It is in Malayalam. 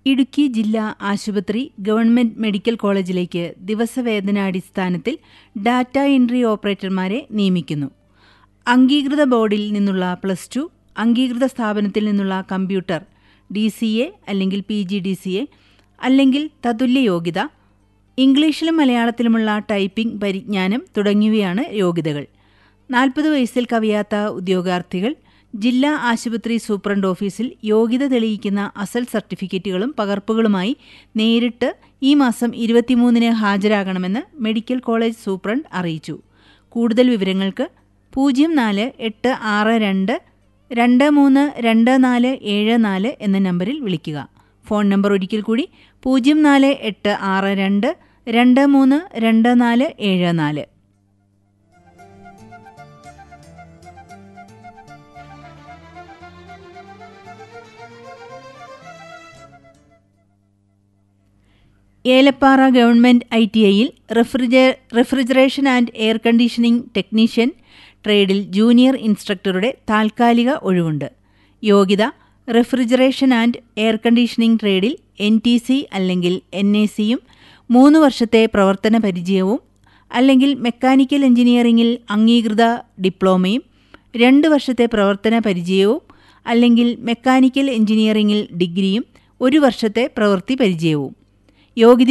ഇടുക്കി ജില്ലാ ആശുപത്രി ഗവൺമെന്റ് മെഡിക്കൽ കോളേജിലേക്ക് ദിവസവേതനാടിസ്ഥാനത്തിൽ ഡാറ്റ എൻട്രി ഓപ്പറേറ്റർമാരെ നിയമിക്കുന്നു അംഗീകൃത ബോർഡിൽ നിന്നുള്ള പ്ലസ് ടു അംഗീകൃത സ്ഥാപനത്തിൽ നിന്നുള്ള കമ്പ്യൂട്ടർ ഡി സി എ അല്ലെങ്കിൽ P G D C A അല്ലെങ്കിൽ തതുല്യ യോഗ്യത ഇംഗ്ലീഷിലും മലയാളത്തിലുമുള്ള ടൈപ്പിംഗ് പരിജ്ഞാനം തുടങ്ങിയവയാണ് യോഗ്യതകൾ നാൽപ്പത് വയസ്സിൽ കവിയാത്ത ഉദ്യോഗാർത്ഥികൾ ജില്ലാ ആശുപത്രി സൂപ്രണ്ട് ഓഫീസിൽ യോഗ്യത തെളിയിക്കുന്ന അസൽ സർട്ടിഫിക്കറ്റുകളും പകർപ്പുകളുമായി നേരിട്ട് ഈ മാസം ഇരുപത്തിമൂന്നിന് ഹാജരാകണമെന്ന് മെഡിക്കൽ കോളേജ് സൂപ്രണ്ട് അറിയിച്ചു കൂടുതൽ വിവരങ്ങൾക്ക് പൂജ്യം നാല് എട്ട് ആറ് രണ്ട് രണ്ട് മൂന്ന് രണ്ട് നാല് ഏഴ് നാല് എന്ന നമ്പറിൽ വിളിക്കുക ഫോൺ നമ്പർ ഒരിക്കൽ കൂടി പൂജ്യം നാല് എട്ട് ആറ് രണ്ട് രണ്ട് മൂന്ന് രണ്ട് നാല് ഏഴ് നാല് ഏലപ്പാറ ഗവൺമെന്റ് ഐ ടി ഐയിൽ refrigeration and air conditioning technician ട്രേഡിൽ ജൂനിയർ ഇൻസ്ട്രക്ടറുടെ താൽക്കാലിക ഒഴിവുണ്ട് യോഗ്യത റെഫ്രിജറേഷൻ ആൻഡ് എയർ കണ്ടീഷനിംഗ് ട്രേഡിൽ എൻ ടി സി അല്ലെങ്കിൽ എൻ എ സിയും മൂന്ന് വർഷത്തെ പ്രവർത്തന പരിചയവും അല്ലെങ്കിൽ മെക്കാനിക്കൽ എഞ്ചിനീയറിംഗിൽ അംഗീകൃത ഡിപ്ലോമയും രണ്ട് വർഷത്തെ പ്രവർത്തന പരിചയവും അല്ലെങ്കിൽ മെക്കാനിക്കൽ എഞ്ചിനീയറിംഗിൽ ഡിഗ്രിയും ഒരു വർഷത്തെ പ്രവൃത്തി പരിചയവും യോഗ്യത